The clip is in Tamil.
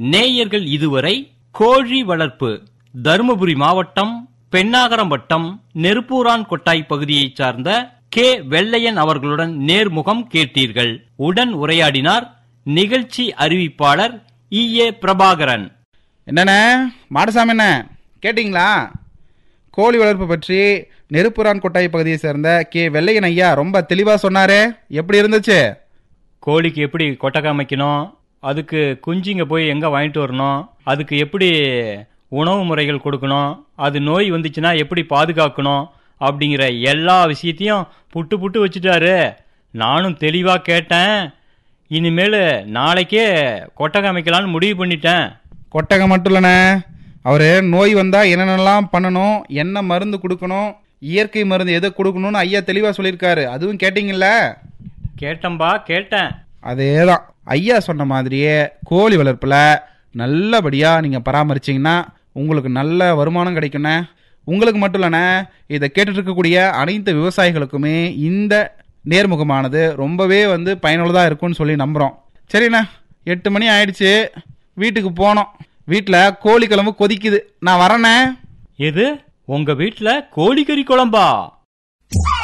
நேயர்கள் இதுவரை கோழி வளர்ப்பு தருமபுரி மாவட்டம் பெண்ணாகரம் வட்டம் நெருப்பூரான் கொட்டாய் பகுதியைச் சார்ந்த கே வெள்ளையன் அவர்களுடன் நேர்முகம் கேட்டீர்கள் உடன் உரையாடினார் நிகழ்ச்சி அறிவிப்பாளர் இ ஏ பிரபாகரன் என்னண்ணே மாடசாமி என்ன கேட்டிங்களா கோழி வளர்ப்பு பற்றி நெருப்புரான் கொட்டாய் பகுதியை சேர்ந்த கே வெள்ளையன் ஐயா ரொம்ப தெளிவாக சொன்னாரே எப்படி இருந்துச்சு கோழிக்கு எப்படி கொட்டகை அமைக்கணும் அதுக்கு குஞ்சிங்க போய் எங்க வாங்கிட்டு வரணும் அதுக்கு எப்படி உணவு முறைகள் கொடுக்கணும் அது நோய் வந்துச்சுன்னா எப்படி பாதுகாக்கணும் அப்படிங்கிற எல்லா விஷயத்தையும் புட்டு புட்டு வச்சுட்டாரு நானும் தெளிவா கேட்டேன் இனிமேல் நாளைக்கே கொட்டகை அமைக்கலான்னு முடிவு பண்ணிட்டேன் கொட்டகம் மட்டும் இல்லைண்ணே அவர் நோய் வந்தால் என்னென்னலாம் பண்ணணும் என்ன மருந்து கொடுக்கணும் இயற்கை மருந்து எதை கொடுக்கணும்னு ஐயா தெளிவாக சொல்லியிருக்காரு அதுவும் கேட்டிங்கல்ல கேட்டம்பா கேட்டேன் அதே தான் ஐயா சொன்ன மாதிரியே கோழி வளர்ப்பில் நல்லபடியாக நீங்கள் பராமரிச்சிங்கன்னா உங்களுக்கு நல்ல வருமானம் கிடைக்குண்ணே உங்களுக்கு மட்டும் இல்லைண்ணே இதை கேட்டுட்டு இருக்கக்கூடிய அனைத்து விவசாயிகளுக்குமே இந்த நேர்முகமானது ரொம்பவே வந்து பயனுள்ளதாக இருக்கும்னு சொல்லி நம்புகிறோம் சரிண்ணே எட்டு மணி ஆயிடுச்சு வீட்டுக்கு போனோம் வீட்டில் கோழி குழம்பு கொதிக்குது நான் வரேண்ணே எது உங்க வீட்டுல கோழிக்கறி குழம்பா